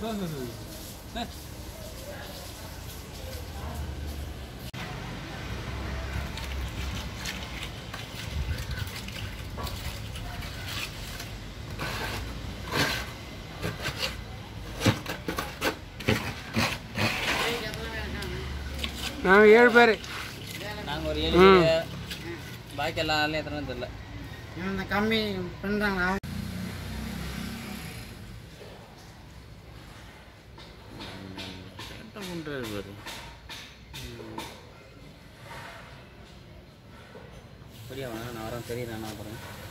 நாங்கள் ஏழு பேர் நாங்கள் ஒரு ஏழு பேர் பாக்கி எல்லா ஆளும் எத்தனை தெரியல இந்த கம்மி பண்ணுறாங்க கரெக்டாக பண்ணுறாரு பாரு சரியா நான் வரேன் தெரியுறேன் நான் அப்புறம்